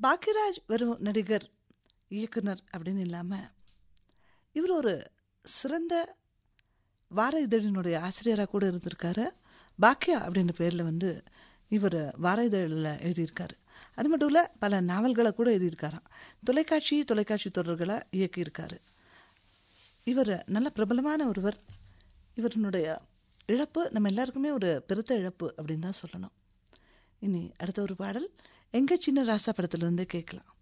பாக்யராஜ் வெறும் நடிகர் இயக்குனர் அப்படின்னு இல்லாமல் இவர் ஒரு சிறந்த வார இதழினுடைய ஆசிரியராக கூட இருந்திருக்காரு பாக்கியா அப்படின்ற பேரில் வந்து இவர் வார இதழில் எழுதியிருக்காரு அது மட்டும் இல்லை பல நாவல்களை கூட எழுதியிருக்காராம் தொலைக்காட்சி தொலைக்காட்சி தொடர்களை இயக்கியிருக்காரு இவர் நல்ல பிரபலமான ஒருவர் இவருடைய இழப்பு நம்ம எல்லாருக்குமே ஒரு பெருத்த இழப்பு அப்படின்னு தான் சொல்லணும் இனி அடுத்த ஒரு பாடல் எங்க சின்ன ராசா படத்திலிருந்து கேட்கலாம்